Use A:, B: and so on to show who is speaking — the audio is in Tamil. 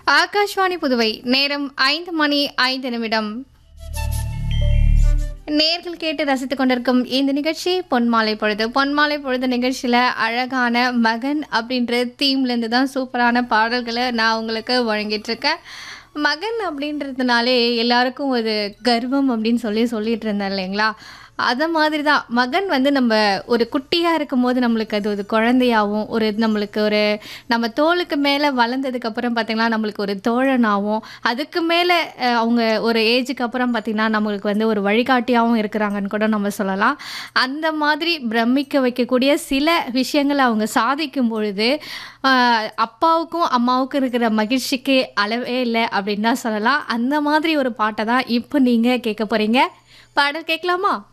A: ஆகாஷ்வாணி புதுவை நேரம் ஐந்து மணி ஐந்து நிமிடம் நேர்கள் கேட்டு ரசித்துக் கொண்டிருக்கும் இந்த நிகழ்ச்சி பொன்மாலை பொழுது பொன்மாலை பொழுது நிகழ்ச்சியில் அழகான மகன் அப்படின்ற தீம்லேருந்து தான் சூப்பரான பாடல்களை நான் உங்களுக்கு வழங்கிட்டு இருக்கேன் மகன் அப்படின்றதுனாலே எல்லாருக்கும் ஒரு கர்வம் அப்படின்னு சொல்லி சொல்லிட்டு இருந்தேன் இல்லைங்களா அதை மாதிரி தான் மகன் வந்து நம்ம ஒரு குட்டியாக இருக்கும்போது நம்மளுக்கு அது ஒரு குழந்தையாகவும் ஒரு நம்மளுக்கு ஒரு நம்ம தோளுக்கு மேலே வளர்ந்ததுக்கப்புறம் பார்த்திங்கன்னா நம்மளுக்கு ஒரு தோழனாகவும் அதுக்கு மேலே அஹ், அவங்க ஒரு ஏஜுக்கு அப்புறம் பார்த்திங்கன்னா நம்மளுக்கு வந்து ஒரு வழிகாட்டியாகவும் இருக்கிறாங்கன்னு கூட நம்ம சொல்லலாம் அந்த மாதிரி பிரமிக்க வைக்கக்கூடிய சில விஷயங்களை அவங்க சாதிக்கும் பொழுது ஆஹ், அப்பாவுக்கும் அம்மாவுக்கும் இருக்கிற மகிழ்ச்சிக்கு அளவே இல்லை அப்படின்னு தான் சொல்லலாம் அந்த மாதிரி ஒரு பாட்டை தான் இப்போ நீங்கள் கேட்க போகிறீங்க பாடல் கேட்கலாமா